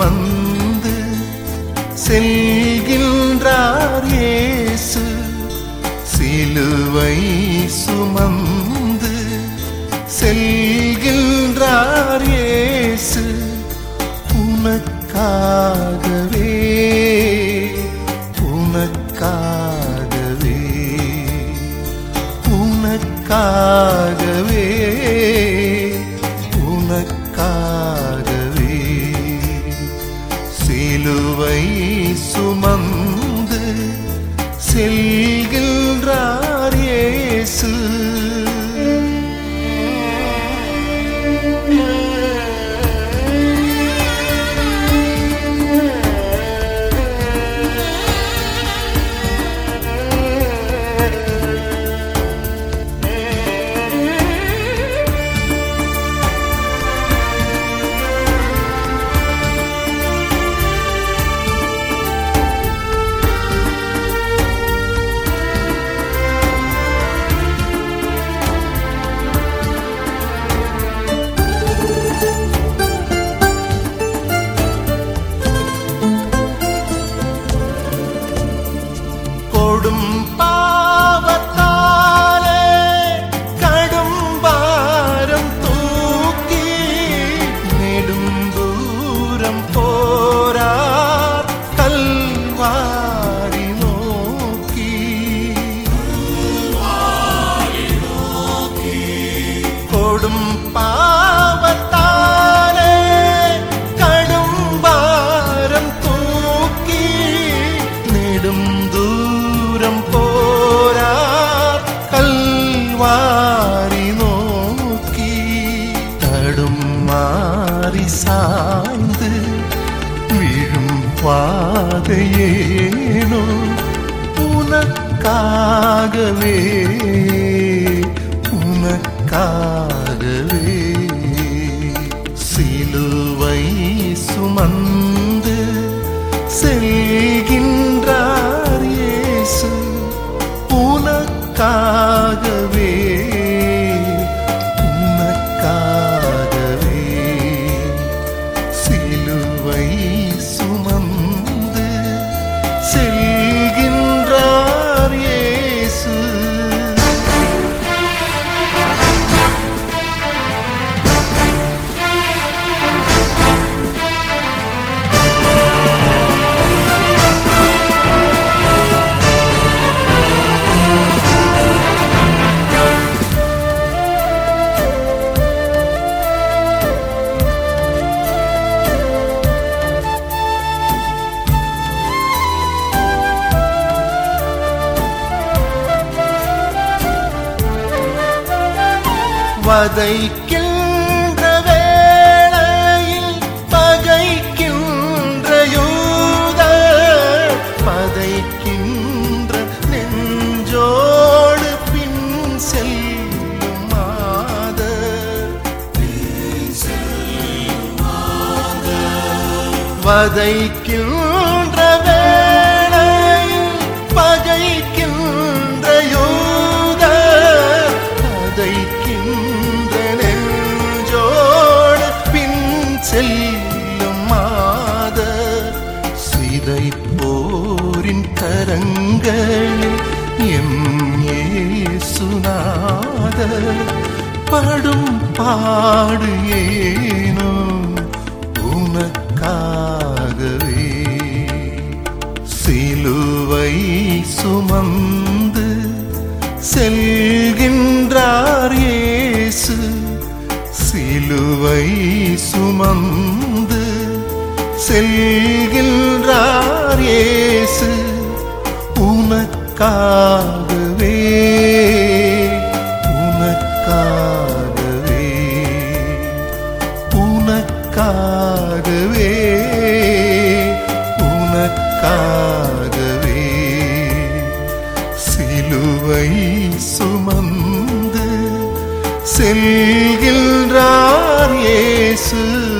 சுமந்து செல்கின்றார் இயேசு சிலுவை சுமந்து செல்கின்றார் இயேசு உனக்காகவே உனக்காகவே உனக்காகவே உனக்காகவே சிலுவை சுமந்து செல்கின்றார் இயேசு கொடும் பாவத்தாலே கடும் பாரம் தூக்கி நெடும் தூரம் போரார் கல்வாரி நோக்கி கொடும் பாவத்தாலே கடும் பாரம் தூக்கி நெடும் தூரம் போரார் கல்வாரி நோக்கி தடும் மாறி சாய்ந்து விழும் பாதையேனோ உனக்காகவே உனக்காகவே சிலுவை சுமந்து செல்கின்றார் இயேசு உனக்காகவே உனக்காகவே சிலுவை சுமந்து செல்கின்றார் இயேசு வதைக்கின்ற வேளையில் பகைக்கின்ற யூத பதைக்கின்ற நெஞ்சோடு பின் செல்லும் மாதர் வதைக்கின்ற வேளையில் பகைக்கின்ற யூத பதைக்கின்ற நெஞ்சோடு பின் செல்லும் மாத சிதை போரின் கரங்களில் எம் ஏசுநாத படும் பாடு ஏனோ உனக்காகவே சிலுவை சுமந்து செல்கின்றார் இயேசு சிலுவை சுமந்து செல்கின்றார் இயேசு உனக்காகவே உனக்காகவே உனக்காகவே உனக்காகவே சிலுவை சுமந்து செல்கின்றார் இயேசு